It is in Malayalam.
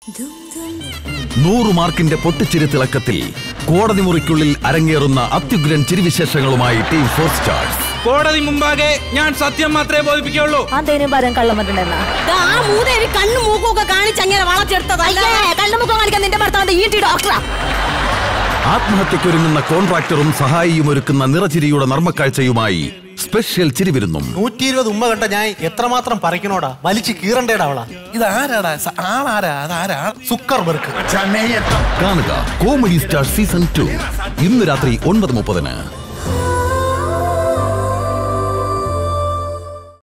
നൂറ് മാർക്കിന്റെ പൊട്ടിച്ചിരി തിളക്കത്തിൽ കോടതി മുറിക്കുള്ളിൽ അരങ്ങേറുന്ന അത്യുഗ്രൻ ചിരിവിശേഷങ്ങളുമായി ടീം ഫോർ സ്റ്റാർസ് കോടതി മുമ്പാകെ ഞാൻ സത്യം മാത്രമേ ബോധിപ്പിക്കുള്ളൂ അതേനും പരം കള്ളം പറഞ്ഞിട്ടുണ്ടെന്നാ ദാ, ആ മൂദേവി കണ്ണു മൂക്കൊക്കെ കാണിച്ച് അങ്ങനെ വളച്ചെടുത്തതല്ല കണ്ണുമുഖം കാണിക്കാൻ നിന്റെ ഭർത്താവിന്റെ ഈ ടി ഡോക്ടറാ ആത്മഹത്യക്കൊരുങ്ങുന്ന കോൺട്രാക്ടറും സഹായിയും ഒരുക്കുന്ന നിറചിരിയുടെ നർമ്മക്കാഴ്ചയുമായി സ്പെഷ്യൽ ചിരിവിരുന്നും നൂറ്റി ഇരുപത് ഉമ്മ കണ്ട ഞാൻ എത്രമാത്രം പറിക്കണോടാ വലിച്ചു കീറണ്ടേടാ അവളാ ഇതാരാടാ സ- ആളാരാ അതാരാ സുക്കർ ബെർക്ക് കാണുക കോമഡി സ്റ്റാർ സീസൺ ടു ഇന്ന് രാത്രി ഒൻപത് മുപ്പതിന്